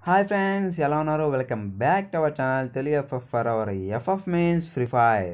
hi friends ఎలా ఉన్నారు welcome back to our channel Telugu FF for our FF means Free Fire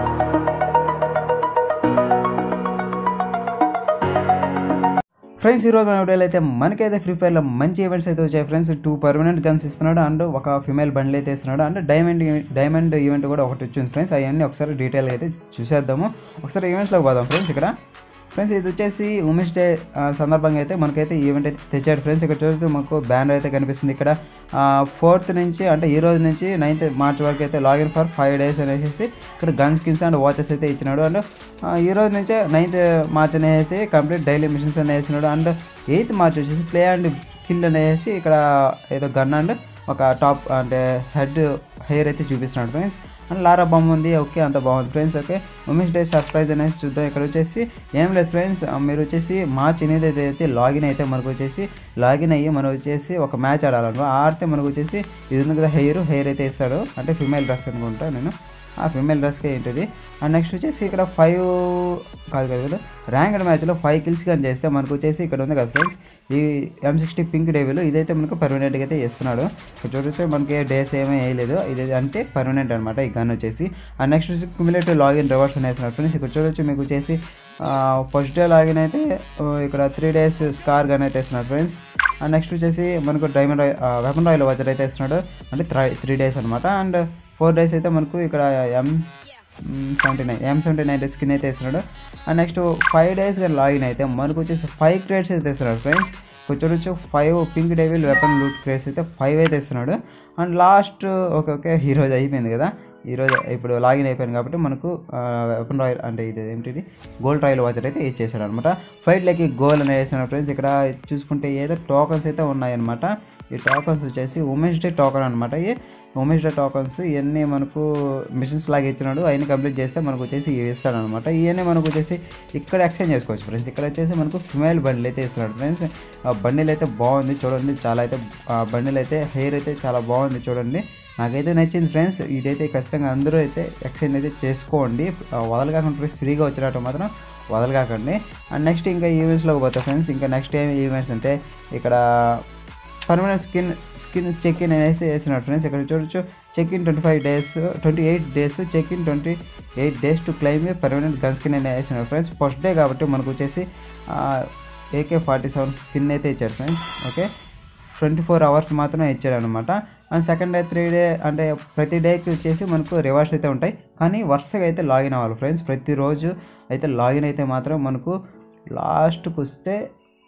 friends ఈరోజు మన వీడియోలో అయితే మనకైతే ఫ్రీ ఫైర్లో మంచి ఈవెంట్స్ అయితే వచ్చాయి ఫ్రెండ్స్ టూ పర్మనెంట్ గన్స్ ఇస్తున్నాడు అండ్ ఒక ఫిమేల్ బండ్లు అయితే ఇస్తున్నాడు అండ్ డైమండ్ డైమండ్ ఈవెంట్ కూడా ఒకటి వచ్చింది ఫ్రెండ్స్ అవన్నీ ఒకసారి డీటెయిల్ అయితే చూసేద్దాము ఒకసారి ఈవెంట్స్లోకి పోదాం ఫ్రెండ్స్ ఇక్కడ ఫ్రెండ్స్ ఇది వచ్చేసి ఉమెన్స్ డే ఆ, సందర్భంగా అయితే మనకైతే ఈవెంట్ అయితే తెచ్చాడు ఫ్రెండ్స్ ఇక్కడ చూస్తే మాకు బ్యానర్ అయితే కనిపిస్తుంది ఇక్కడ ఫోర్త్ నుంచి అంటే ఈ రోజు నుంచి నైన్త్ మార్చ్ వరకు అయితే లాగిన్ ఫర్ ఫైవ్ డేస్ అనేసి ఇక్కడ గన్ స్కిన్స్ అండ్ వాచెస్ అయితే ఇచ్చినాడు అండ్ ఆ, ఈ రోజు నుంచే నైన్త్ మార్చ్ అనేసి కంప్లీట్ డైలీ మిషన్స్ అని వేసినాడు అండ్ ఎయిత్ మార్చ్ వచ్చేసి ప్లే అండ్ కిల్ అనేసి ఇక్కడ ఏదో గన్ అండ్ ఒక టాప్ అంటే హెడ్ హెయిర్ అయితే చూపిస్తున్నాడు ఫ్రెండ్స్ అండ్ లారా బొమ్మ ఉంది ఓకే అంత బాగుంది friends okay women's day surprise అనేసి చూద్దాం ఇక్కడ వచ్చేసి ఏం లేదు ఫ్రెండ్స్ మీరు వచ్చేసి మార్చ్ ఎనిమిది అయితే లాగిన్ అయితే మనకు వచ్చేసి లాగిన్ అయ్యి మనం వచ్చేసి ఒక మ్యాచ్ ఆడాలనుకో ఆడితే మనకు వచ్చేసి ఇది ఉంది కదా హెయిర్ హెయిర్ అయితే ఇస్తాడు అంటే ఫిమేల్ డ్రెస్ అనుకుంటా నేను ఆ ఫిమేల్ డ్రెస్కే ఏంటిది అండ్ నెక్స్ట్ వచ్చేసి ఇక్కడ ఫైవ్ కాదు కాదు కదా ర్యాంక్డ్ మ్యాచ్లో ఫైవ్ కిల్స్ కానీ చేస్తే మనకు వచ్చేసి ఇక్కడ ఉంది కదా ఫ్రెండ్స్ ఈ ఎం సిక్స్టీ పింక్ డేవిల్ ఇదైతే మనకు పర్మనెంట్గా అయితే ఇస్తున్నాడు ఇక్కడ చూడొచ్చు మనకి డేస్ ఏమీ వేయలేదు ఇది అంటే పర్మనెంట్ అనమాట ఈ గన్ వచ్చేసి అండ్ నెక్స్ట్ వచ్చి క్యుములేటివ్ లాగిన్ రివర్స్ అని వేస్తున్నాడు ఫ్రెండ్స్ ఇక్కడ చూడొచ్చు మీకు వచ్చేసి ఫస్ట్ డే లాగిన్ అయితే ఆ, ఇక్కడ త్రీ డేస్ స్కార్ గన్ అయితే ఇస్తున్నాడు ఫ్రెండ్స్ అండ్ నెక్స్ట్ వచ్చేసి మనకు డైమండ్ వెపన్ రాయల్ వాచర్ అయితే ఇస్తున్నాడు అంటే త్రీ త్రీ డేస్ అనమాట అండ్ ఫోర్ డేస్ అయితే మనకు ఇక్కడ M seventy nine M seventy nine skin అయితే ఇస్తున్నాడు అండ్ నెక్స్ట్ ఫైవ్ డేస్ కానీ లాగిన్ అయితే మనకు వచ్చేసి ఫైవ్ క్రేట్స్ అయితే ఇస్తున్నాడు ఫ్రెండ్స్ కొంచెం వచ్చి five pink devil weapon loot crates అయితే ఫైవ్ అయితే ఇస్తున్నాడు అండ్ లాస్ట్ ఓకే ఓకే ఈరోజు అయిపోయింది కదా ఈరోజు ఇప్పుడు లాగిన్ అయిపోయింది కాబట్టి మనకు వెపన్ రాయల్ అంటే ఇది ఏంటిది గోల్డ్ రాయల్ వాచర్ అయితే ఇచ్చేసాడు అనమాట ఫైట్లకి గోల్ అనేది వేసాడు ఫ్రెండ్స్ ఇక్కడ చూసుకుంటే ఏదో టోకన్స్ అయితే ఉన్నాయన్నమాట ఈ టోకన్స్ వచ్చేసి ఉమెన్స్ డే టోకన్ అనమాట ఈ ఉమెన్స్ డే టోకన్స్ ఇవన్నీ మనకు మిషన్స్ లాగా ఇచ్చినాడు అవన్నీ కంప్లీట్ చేస్తే మనకు వచ్చేసి ఇవి ఇస్తాడు అనమాట ఇవన్నీ మనకు వచ్చేసి ఇక్కడ ఎక్స్చేంజ్ చేసుకోవచ్చు ఫ్రెండ్స్ ఇక్కడ వచ్చేసి మనకు ఫిమేల్ బండిల్ అయితే ఇస్తున్నాడు ఫ్రెండ్స్ ఆ బండిల్ అయితే బాగుంది చూడండి చాలా అయితే ఆ బండిల్ అయితే హెయిర్ అయితే చాలా బాగుంది చూడండి నాకైతే నచ్చింది ఫ్రెండ్స్ ఇదైతే ఖచ్చితంగా అందరూ అయితే ఎక్స్చేంజ్ అయితే చేసుకోండి ఆ, వదలకాకుండా ఫ్రెండ్స్ ఫ్రీగా వచ్చినట్టు మాత్రం వదలకాకండి అండ్ నెక్స్ట్ ఇంకా ఈవెంట్స్లోకి పోతా ఫ్రెండ్స్ ఇంకా నెక్స్ట్ ఏం ఈవెంట్స్ అంటే ఇక్కడ permanent skin skin check in అనేసి వేసినాడు ఫ్రెండ్స్ ఇక్కడ చూడొచ్చు check in twenty five days twenty eight days check in twenty eight days to claim permanent gun skin అనేది వేసినాడు ఫ్రెండ్స్ ఫస్ట్ డే కాబట్టి మనకు వచ్చేసి ఏకే ఫార్టీ సెవెన్ స్కిన్ అయితే ఇచ్చాడు friends okay twenty four hours మాత్రమే ఇచ్చాడు అనమాట and second day three day అంటే ప్రతి డేకి వచ్చేసి మనకు రివార్డ్స్ అయితే ఉంటాయి కానీ వరుసగా అయితే లాగిన్ అవ్వాలి ఫ్రెండ్స్ ప్రతిరోజు అయితే లాగిన్ అయితే మాత్రం మనకు లాస్ట్కి వస్తే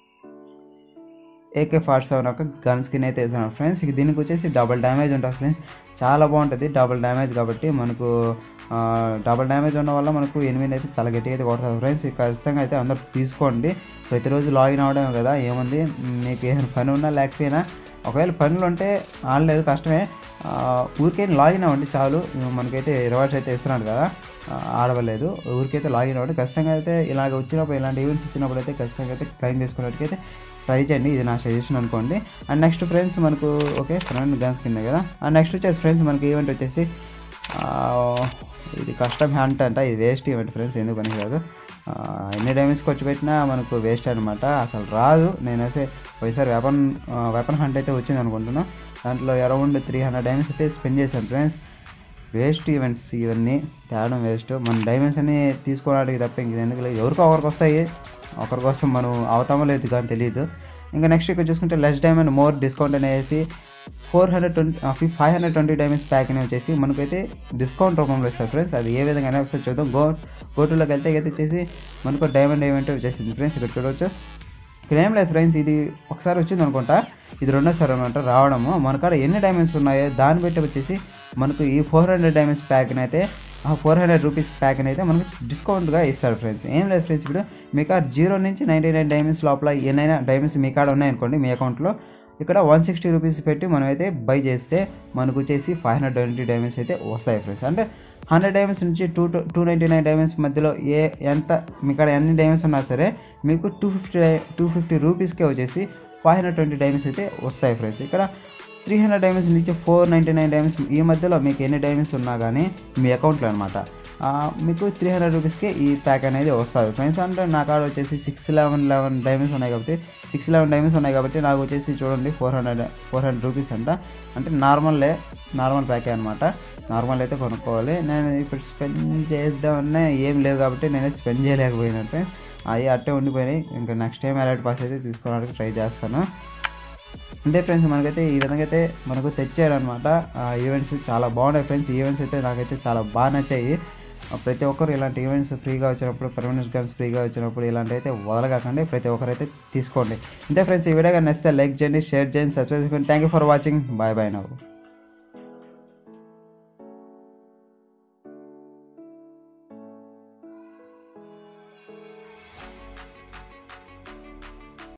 ఏకే ఫార్టీ సెవెన్ ఒక గన్ స్కిన్ అయితే వేసాను ఫ్రెండ్స్ ఇక దీనికి వచ్చేసి డబుల్ డ్యామేజ్ ఉంటుంది ఫ్రెండ్స్ చాలా బాగుంటుంది డబుల్ డ్యామేజ్ కాబట్టి మనకు డబుల్ డ్యామేజ్ ఉండడం వల్ల మనకు ఎనిమిది అయితే చాలా గట్టిగా అయితే కొడుతుంది ఫ్రెండ్స్ ఇక ఖచ్చితంగా అయితే అందరూ తీసుకోండి ప్రతిరోజు లాగిన్ అవ్వడమే కదా ఏముంది మీకు ఏదైనా పని ఉన్నా లేకపోయినా ఒకవేళ పనులు ఉంటే ఆడలేదు కష్టమే ఆ, ఊరికే లాగిన్ అవ్వండి చాలు మనకైతే రివార్డ్స్ అయితే ఇస్తున్నాడు కదా ఆ, ఆడవలేదు ఊరికైతే లాగిన్ అవ్వండి ఖచ్చితంగా అయితే ఇలాగ వచ్చినప్పుడు ఇలాంటి ఈవెంట్స్ ఇచ్చినప్పుడు అయితే ఖచ్చితంగా అయితే క్లైమ్ చేసుకున్నట్టుకైతే ట్రై చేయండి ఇది నా సజెషన్ అనుకోండి అండ్ నెక్స్ట్ ఫ్రెండ్స్ మనకు ఓకే ఫ్రెండ్ గన్స్ కింద కదా అండ్ నెక్స్ట్ వచ్చేసి ఫ్రెండ్స్ మనకి ఈవెంట్ వచ్చేసి ఆ, ఇది కస్టమ్ హ్యాంట్ అంట ఇది వేస్ట్ ఈవెంట్ ఫ్రెండ్స్ ఎందుకు పనికి రాదు ఆ, ఎన్ని డైమండ్స్ ఖర్చు పెట్టినా మనకు వేస్ట్ అనమాట అసలు రాదు నేనైతే ఒకసారి వెపన్ వెపన్ హంట్ అయితే వచ్చింది అనుకుంటున్నా దాంట్లో అరౌండ్ త్రీ హండ్రెడ్ డైమండ్స్ అయితే స్పెండ్ చేశాను ఫ్రెండ్స్ వేస్ట్ ఈవెంట్స్ ఇవన్నీ తేడం వేస్ట్ మన డైమండ్స్ అన్ని తీసుకోవడానికి తప్ప ఇంక ఎందుకు లేదు ఎవరికో ఒకరికి వస్తాయి ఒకరి కోసం మనం అవుతామో లేదు కానీ తెలియదు ఇంకా నెక్స్ట్ ఇక్కడ చూసుకుంటే లెస్ డైమండ్ మోర్ డిస్కౌంట్ అనేసి four hundred twenty five hundred twenty diamonds pack అని వచ్చేసి మనకైతే డిస్కౌంట్ రూపంలో ఇస్తారు ఫ్రెండ్స్ అది ఏ విధంగా అయినా ఒకసారి చూద్దాం గో గోటులోకి వెళ్తే అయితే వచ్చేసి మనకు డైమండ్ ఈవెంట్ వచ్చేసింది ఫ్రెండ్స్ ఇక్కడ చూడవచ్చు ఇక్కడ ఏం లేదు ఫ్రెండ్స్ ఇది ఒకసారి వచ్చింది అనుకుంటా ఇది రెండోసారి అనమాట రావడము మన కాడ ఎన్ని డైమండ్స్ ఉన్నాయో దాన్ని బట్టి వచ్చేసి మనకు ఈ ఫోర్ హండ్రెడ్ డైమండ్స్ ప్యాక్ని అయితే ఆ ఫోర్ హండ్రెడ్ రూపీస్ ప్యాక్ని అయితే మనకు డిస్కౌంట్గా ఇస్తాడు ఫ్రెండ్స్ ఏం లేదు ఫ్రెండ్స్ ఇప్పుడు మీ కాడ జీరో నుంచి నైంటీ నైన్ డైమండ్స్ లోపల ఎన్నైనా డైమండ్స్ మీ కాడ ఉన్నాయనుకోండి మీ అకౌంట్లో ఇక్కడ వన్ సిక్స్టీ రూపీస్ పెట్టి మనం అయితే బై చేస్తే మనకు వచ్చేసి ఫైవ్ హండ్రెడ్ ట్వంటీ డైమండ్స్ అయితే వస్తాయి ఫ్రెండ్స్ అంటే హండ్రెడ్ డైమండ్స్ నుంచి two two ninety nine diamonds మధ్యలో ఏ ఎంత మీ కాడ ఎన్ని డైమండ్స్ ఉన్నా సరే మీకు టూ ఫిఫ్టీ టూ ఫిఫ్టీ రూపీస్కే వచ్చేసి ఫైవ్ హండ్రెడ్ ట్వంటీ డైమండ్స్ అయితే వస్తాయి ఫ్రెండ్స్ ఇక్కడ త్రీ హండ్రెడ్ డైమండ్స్ నుంచి ఫోర్ నైంటీ నైన్ డైమండ్స్ ఈ మధ్యలో మీకు ఎన్ని డైమండ్స్ ఉన్నా కానీ మీ అకౌంట్లో అనమాట ఆ, మీకు త్రీ హండ్రెడ్ రూపీస్కి ఈ ప్యాక్ అనేది వస్తుంది ఫ్రెండ్స్ అంటే నా కాడ వచ్చేసి సిక్స్ లెవెన్ లెవెన్ డైమండ్స్ ఉన్నాయి కాబట్టి సిక్స్ లెవెన్ డైమండ్స్ ఉన్నాయి కాబట్టి నాకు వచ్చేసి చూడండి four hundred four hundred rupees అంట అంటే నార్మల్లే నార్మల్ ప్యాకే అనమాట నార్మల్ అయితే కొనుక్కోవాలి నేను ఇప్పుడు స్పెండ్ చేద్దామన్నా ఏం లేవు కాబట్టి నేను స్పెండ్ చేయలేకపోయినాను ఫ్రెండ్స్ అవి అట్టే ఉండిపోయినాయి ఇంకా నెక్స్ట్ టైం అలర్ట్ పాస్ అయితే తీసుకోవడానికి ట్రై చేస్తాను అంటే ఫ్రెండ్స్ మనకైతే ఈ విధంగా అయితే మనకు తెచ్చాడు అనమాట ఈవెంట్స్ చాలా బాగున్నాయి ఫ్రెండ్స్ ఈవెంట్స్ అయితే నాకైతే చాలా బాగా నచ్చాయి ఆ, ప్రతి ఒక్కరు ఇలాంటి ఈవెంట్స్ ఫ్రీగా వచ్చినప్పుడు పర్మనెంట్ గన్స్ ఫ్రీగా వచ్చినప్పుడు ఇలాంటి అయితే వదలగాకండి ప్రతి ఒక్కరు అయితే తీసుకోండి అంటే ఫ్రెండ్స్ ఈ వీడియో కానీ నచ్చితే లైక్ చేయండి షేర్ చేయండి సబ్స్క్రైబ్ చేసుకోండి thank you for watching bye bye నవ్వు